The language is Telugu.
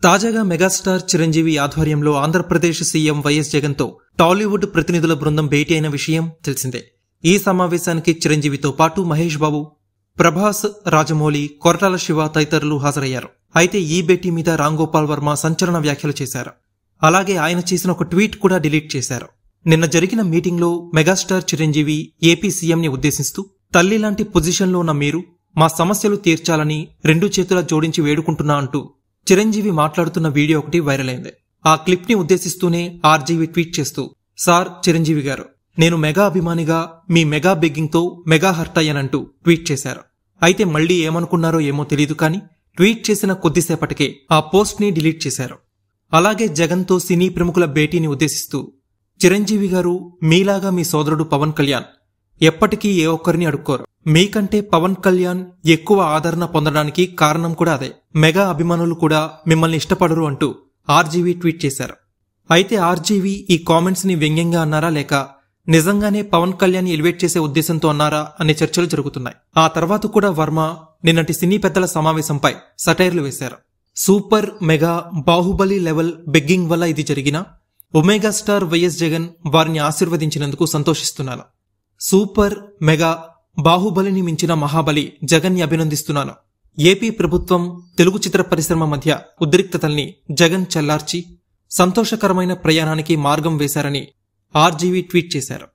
తాజాగా మెగాస్టార్ చిరంజీవి ఆధ్వర్యంలో ఆంధ్రప్రదేశ్ సీఎం వైఎస్ జగన్తో టాలీవుడ్ ప్రతినిధుల బృందం భేటీ అయిన విషయం తెలిసిందే ఈ సమావేశానికి చిరంజీవితో పాటు మహేష్ బాబు ప్రభాస్ రాజమౌళి కొరటాల శివ తదితరులు హాజరయ్యారు అయితే ఈ భేటీ మీద రాంగోపాల్ వర్మ సంచలన వ్యాఖ్యలు చేశారు అలాగే ఆయన చేసిన ఒక ట్వీట్ కూడా డిలీట్ చేశారు నిన్న జరిగిన మీటింగ్లో మెగాస్టార్ చిరంజీవి ఏపీ సీఎంని ఉద్దేశిస్తూ తల్లి లాంటి పొజిషన్లో ఉన్న మీరు మా సమస్యలు తీర్చాలని రెండు చేతుల జోడించి వేడుకుంటున్నా అంటూ చిరంజీవి మాట్లాడుతున్న వీడియో ఒకటి వైరల్ అయింది ఆ క్లిప్ ని ఉద్దేశిస్తూనే ఆర్జీవి ట్వీట్ చేస్తూ సార్ చిరంజీవి గారు నేను మెగా అభిమానిగా మీ మెగా బెగ్గింగ్ తో మెగా హర్ట్ అయ్యానంటూ ట్వీట్ చేశారు అయితే మళ్ళీ ఏమనుకున్నారో ఏమో తెలియదు కానీ ట్వీట్ చేసిన కొద్దిసేపటికే ఆ పోస్ట్ ని డిలీట్ చేశారు అలాగే జగన్తో సినీ ప్రముఖుల భేటీని ఉద్దేశిస్తూ చిరంజీవి గారు మీలాగా మీ సోదరుడు పవన్ కళ్యాణ్ ఎప్పటికీ ఏ ఒక్కరిని అడుక్కోరు మీకంటే పవన్ కళ్యాణ్ ఎక్కువ ఆదరణ పొందడానికి కారణం కూడా అదే మెగా అభిమానులు కూడా మిమ్మల్ని ఇష్టపడరు అంటూ ఆర్జీవీ ట్వీట్ చేశారు అయితే ఆర్జీవీ ఈ కామెంట్స్ ని వ్యంగ్యంగా అన్నారా లేక నిజంగానే పవన్ కళ్యాణ్ ఎలివేట్ చేసే ఉద్దేశంతో అన్నారా అనే చర్చలు జరుగుతున్నాయి ఆ తర్వాత కూడా వర్మ నిన్నటి సినీ పెద్దల సమావేశంపై సటైర్లు వేశారు super mega Baahubali level begging వల్ల ఇది జరిగినా ఒమేగా స్టార్ వైఎస్ జగన్ వారిని ఆశీర్వదించినందుకు సంతోషిస్తున్నాను సూపర్ మెగా బాహుబలిని మించిన మహాబలి జగన్ని అభినందిస్తున్నాను ఏపీ ప్రభుత్వం తెలుగు చిత్ర పరిశ్రమ మధ్య ఉద్రిక్తతల్ని జగన్ చల్లార్చి సంతోషకరమైన ప్రయాణానికి మార్గం వేశారని ఆర్జీవీ ట్వీట్ చేశారు